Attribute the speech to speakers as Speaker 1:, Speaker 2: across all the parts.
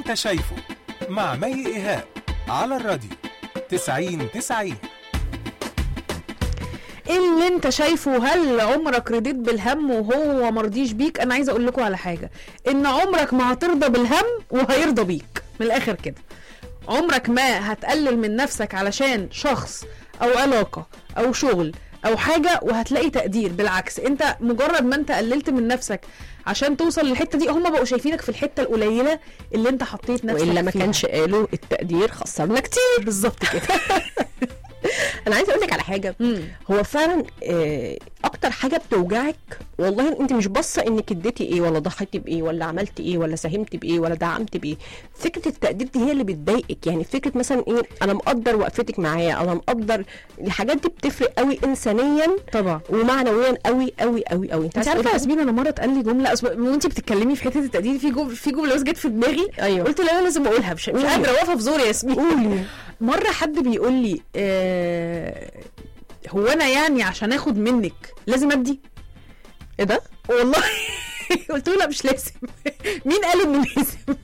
Speaker 1: انت شايفه مع مي ايهاب على الراديو 90 90
Speaker 2: اللي انت شايفه هل عمرك رضيت بالهم وهو مرضيش بيك انا عايزه اقول لكم على حاجه ان عمرك ما هترضى بالهم وهيرضى بيك من الاخر كده عمرك ما هتقلل من نفسك علشان شخص او علاقه او شغل او حاجه وهتلاقي تقدير بالعكس انت مجرد ما انت قللت من نفسك عشان توصل للحته دي هم بقوا شايفينك في الحته القليله اللي انت حطيت نفسك
Speaker 3: والا ما
Speaker 2: فيها.
Speaker 3: كانش قالوا التقدير خسرنا كتير
Speaker 2: بالظبط كده
Speaker 3: انا عايزه اقول لك على حاجه
Speaker 2: مم.
Speaker 3: هو فعلا آه، اكتر حاجه بتوجعك والله انت مش باصه انك اديتي ايه ولا ضحيتي بايه ولا عملتي ايه ولا ساهمتي بايه ولا دعمتي بايه فكره التقدير دي هي اللي بتضايقك يعني فكره مثلا ايه انا مقدر وقفتك معايا انا مقدر الحاجات دي بتفرق قوي انسانيا
Speaker 2: طبعا
Speaker 3: ومعنويا قوي قوي قوي قوي
Speaker 2: انت عارفه يا ياسمين انا مره اتقال لي جمله أصب... وانت بتتكلمي في حته التقدير في جمله في جمله بس جت في دماغي
Speaker 3: ايوه
Speaker 2: قلت لا انا لازم اقولها مش, مش
Speaker 3: قولي.
Speaker 2: قادره واقفه في زوري يا ياسمين
Speaker 3: قولي
Speaker 2: مره حد بيقول لي آه هو انا يعني عشان اخد منك لازم ادي
Speaker 3: ايه ده
Speaker 2: والله قلت له لا مش لازم مين قال انه لازم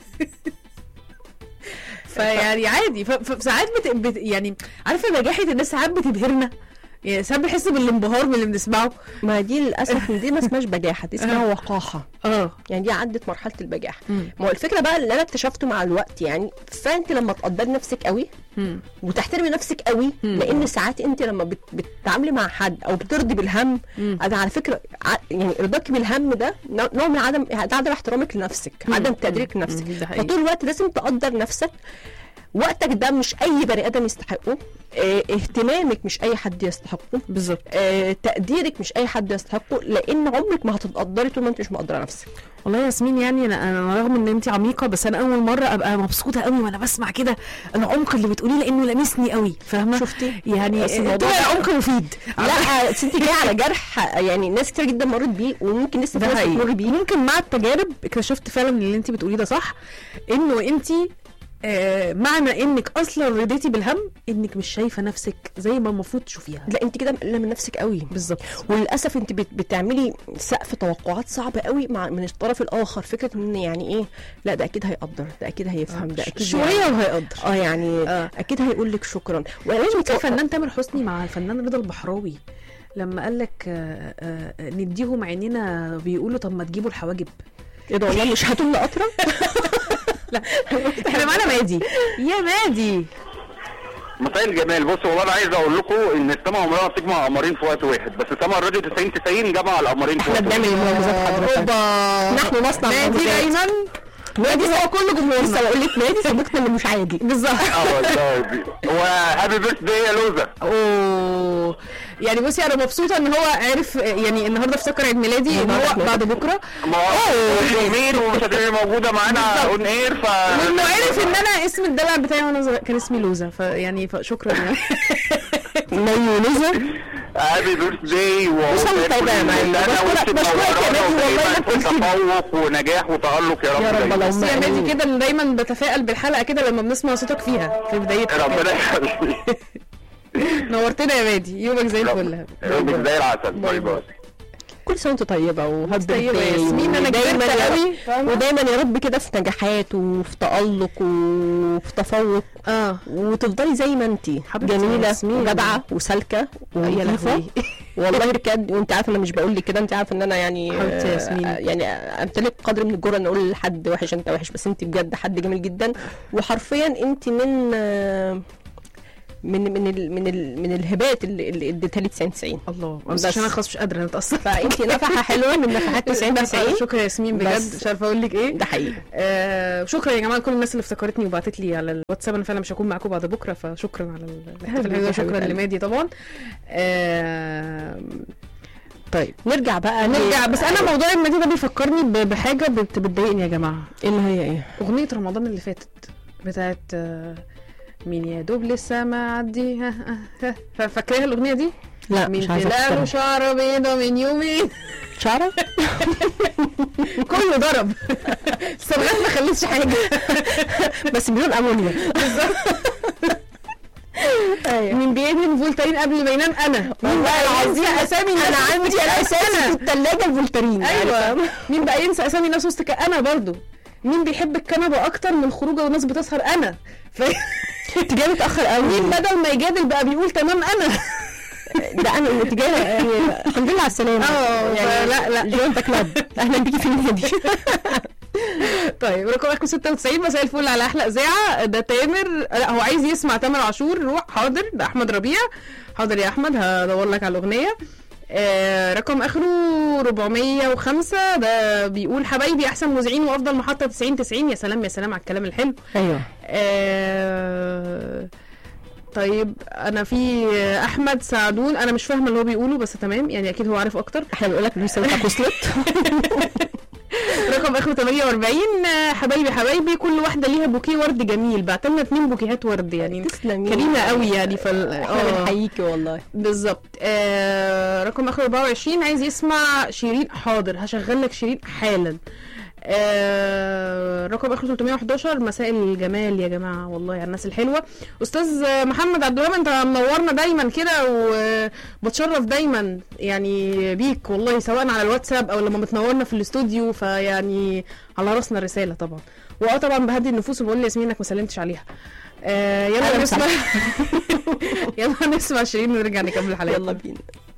Speaker 2: فيعني عادي ف- فساعات بت... بت... يعني عارفه نجاحه الناس ساعات بتبهرنا يعني ساعات بحس بالانبهار من اللي بنسمعه
Speaker 3: ما دي للاسف دي ما اسمهاش بجاحه دي اسمها وقاحه
Speaker 2: اه
Speaker 3: يعني دي عدت مرحله البجاحه
Speaker 2: مم.
Speaker 3: ما هو الفكره بقى اللي انا اكتشفته مع الوقت يعني فانت لما تقدري نفسك قوي
Speaker 2: مم.
Speaker 3: وتحترمي نفسك قوي
Speaker 2: مم.
Speaker 3: لان ساعات انت لما بت- بتتعاملي مع حد او بترضي بالهم
Speaker 2: مم.
Speaker 3: انا على فكره ع- يعني رضاك بالهم ده نوع نوع من عدم عدم احترامك لنفسك
Speaker 2: مم.
Speaker 3: عدم تقديرك
Speaker 2: مم.
Speaker 3: لنفسك
Speaker 2: مم. ده حقيقي.
Speaker 3: فطول الوقت لازم تقدر نفسك وقتك ده مش اي بني ادم يستحقه اه اهتمامك مش اي حد يستحقه
Speaker 2: بالظبط
Speaker 3: اه تقديرك مش اي حد يستحقه لان عمرك ما هتتقدري طول ما انت مش مقدره نفسك
Speaker 2: والله يا ياسمين يعني انا انا رغم ان انت عميقه بس انا اول مره ابقى مبسوطه قوي وانا بسمع كده العمق اللي بتقوليه لانه لامسني قوي فاهمه
Speaker 3: شفتي؟
Speaker 2: يعني
Speaker 3: بس الموضوع
Speaker 2: طلع
Speaker 3: ده-
Speaker 2: عمق مفيد
Speaker 3: لا بس انت جايه على جرح يعني ناس كتير جدا مرت بيه وممكن لسه في
Speaker 2: ده
Speaker 3: ناس
Speaker 2: حقيقي
Speaker 3: بتمر بيه
Speaker 2: ممكن مع التجارب اكتشفت فعلا ان اللي انت بتقوليه ده صح انه انت آه معنى انك اصلا رضيتي بالهم انك مش شايفه نفسك زي ما المفروض تشوفيها
Speaker 3: لا انت كده مقلله من نفسك قوي
Speaker 2: بالظبط
Speaker 3: وللاسف انت بت- بتعملي سقف توقعات صعبه قوي مع من الطرف الاخر فكره ان يعني ايه لا ده اكيد هيقدر ده اكيد هيفهم ده اكيد
Speaker 2: شويه
Speaker 3: يعني
Speaker 2: وهيقدر
Speaker 3: اه يعني
Speaker 2: آه.
Speaker 3: اكيد هيقول لك شكرا ولازم
Speaker 2: شفت الفنان تامر حسني مع الفنان رضا البحراوي لما قال لك آه، آه، آه، نديهم عينينا بيقولوا طب ما تجيبوا الحواجب
Speaker 3: ايه ده والله مش هاتوا لنا قطره
Speaker 2: احنا معانا مادي يا مادي
Speaker 4: مساء الجمال بص والله انا عايز اقول لكم ان السما عمرها ما بتجمع قمرين في وقت واحد بس سما الراديو 90 90 جمع القمرين في
Speaker 3: احنا
Speaker 4: وقت واحد
Speaker 3: بنعمل المعجزات حضرتك
Speaker 2: اوبا
Speaker 3: نحن نصنع
Speaker 2: مادي
Speaker 3: المعجزات.
Speaker 2: دايما مادي هو كله
Speaker 3: لسه
Speaker 2: جمهورنا
Speaker 3: بقول لك نادي صديقنا اللي مش عادي
Speaker 2: بالظبط
Speaker 4: اه والله دي- هو هابي بيرث داي يا لوزه
Speaker 2: اوه يعني بصي انا مبسوطه ان هو عرف يعني النهارده افتكر عيد ميلادي ان هو بعد بكره
Speaker 4: ما هو يومين ومش هتبقي موجوده معانا اون اير ف
Speaker 2: وانه عرف ان انا اسم الدلع بتاعي وانا صغير كان اسمي لوزه فيعني شكرا يعني
Speaker 3: مايونيزا
Speaker 4: هابي بيرث داي
Speaker 3: سنة طيبة يا معلم. بشكرك- بشكرك يا مادي والله ما قلت لي.
Speaker 4: تفوق ونجاح وتألق يا رب
Speaker 3: يا رب
Speaker 4: دايما.
Speaker 3: اللهم
Speaker 2: بس يا مادي
Speaker 3: آمين.
Speaker 2: كده أنا دايما بتفائل بالحلقه كده لما بنسمع صوتك فيها في بدايتها
Speaker 4: ربنا يخليك
Speaker 2: نورتنا يا مادي يومك زي الفل
Speaker 4: يومك زي العسل باي باي
Speaker 3: كل سنه وانت طيبه وهابي
Speaker 2: طيبة يا
Speaker 3: birthday.
Speaker 2: ياسمين، أنا
Speaker 3: ودايما
Speaker 2: كبرت
Speaker 3: يا رب-
Speaker 2: قوي، فاهمة؟
Speaker 3: ودايما يا رب كده في نجاحات وفي تألق وفي تفوق
Speaker 2: اه
Speaker 3: وتفضلي زي ما انت
Speaker 2: حبيبتي يا
Speaker 3: جميله
Speaker 2: ياسمين.
Speaker 3: وجدعه وسالكه
Speaker 2: يا
Speaker 3: ونظيفه
Speaker 2: لهوي
Speaker 3: والله بجد وانت عارفه انا مش بقول لك كده انت عارفه ان انا يعني
Speaker 2: حبيبتي يا
Speaker 3: آه،
Speaker 2: ياسمين.
Speaker 3: يعني امتلك قدر من الجرأه ان اقول لحد وحش انت وحش بس انت بجد حد جميل جدا وحرفيا انت من آه، من من ال من ال من الهبات اللي اللي اديتها لي 90 90
Speaker 2: الله بس
Speaker 3: بس.
Speaker 2: عشان انا خلاص مش قادره انا اتاثر
Speaker 3: فانت نفحه حلوه من نفحات 90 90
Speaker 2: شكرا يا ياسمين بجد
Speaker 3: بس.
Speaker 2: مش عارفه اقول لك ايه
Speaker 3: ده حقيقي
Speaker 2: آه شكرا يا جماعه لكل الناس اللي افتكرتني وبعتت لي على الواتساب انا فعلا مش هكون معاكم بعد بكره فشكرا على الاحتفال الحلو ده شكرا
Speaker 3: حبيبة قلبي.
Speaker 2: لمادي طبعا آه
Speaker 3: طيب نرجع بقى
Speaker 2: نرجع بس انا موضوع المادي ده بيفكرني ب- بحاجه بت- بتضايقني يا جماعه
Speaker 3: ايه اللي هي ايه
Speaker 2: اغنيه رمضان اللي فاتت بتاعت آه، مين يا دوب لسه معدي ها ها ها ها. فاكراها الاغنيه دي؟
Speaker 3: لا
Speaker 2: مين
Speaker 3: مش عايزه
Speaker 2: طلع له
Speaker 3: أفتكرها.
Speaker 2: شعره بيضه من يومين
Speaker 3: شعرك
Speaker 2: كله ضرب الصبغات ما خلتش حاجه
Speaker 3: بس بدون امونيا ايوه
Speaker 2: مين بيدهن فولترين قبل ما ينام انا مين بقى ينسى اسامي
Speaker 3: انا
Speaker 2: الناس
Speaker 3: عندي
Speaker 2: وسط
Speaker 3: الاساسي في
Speaker 2: انا
Speaker 3: الثلاجه الفولترين
Speaker 2: ايوه مين بقى ينسى اسامي الناس وسط ك- انا برضو مين بيحب الكنبه اكتر من خروجه والناس بتسهر انا ف...
Speaker 3: انت جاي متاخر قوي
Speaker 2: مين بدل ما يجادل بقى بيقول تمام انا
Speaker 3: ده انا انت جايه يعني الحمد لله على السلامه
Speaker 2: اه، فلا- لا.
Speaker 3: جوانتا كلاب اهلا بيكي في النادي
Speaker 2: طيب رقم اخر 96 مساء الفل على احلى اذاعه ده تامر لا هو عايز يسمع تامر عاشور روح حاضر ده احمد ربيع حاضر يا احمد هدور لك على الاغنيه آه رقم اخره 405 ده بيقول حبايبي احسن مذيعين وافضل محطه 90 90 يا سلام يا سلام على الكلام الحلو
Speaker 3: ايوه
Speaker 2: آه طيب انا في احمد سعدون انا مش فاهمه اللي هو بيقوله بس تمام يعني اكيد هو عارف اكتر
Speaker 3: احنا بنقول لك رسالتك وصلت
Speaker 2: رقم اخره 48 آه، حبايبي حبايبي كل واحده ليها بوكيه ورد جميل بعت لنا اتنين بوكيهات ورد يعني
Speaker 3: تسلمي
Speaker 2: كريمه قوي يعني فال
Speaker 3: احنا
Speaker 2: اه
Speaker 3: بنحييكي والله
Speaker 2: بالظبط آه رقم اخره 24 عايز يسمع شيرين حاضر هشغل لك شيرين حالا آه رقم اخره 311 مساء الجمال يا جماعه والله على الناس الحلوه استاذ محمد عبد الرحمن انت منورنا دايما كده وبتشرف دايما يعني بيك والله سواء على الواتساب او لما بتنورنا في الاستوديو فيعني على راسنا الرساله طبعا واه طبعا بهدي النفوس وبقول لياسمين انك ما سلمتش عليها آه يلا
Speaker 3: أهلا
Speaker 2: نسمع يلا نسمع شيرين ونرجع نكمل حلقتنا
Speaker 3: يلا بينا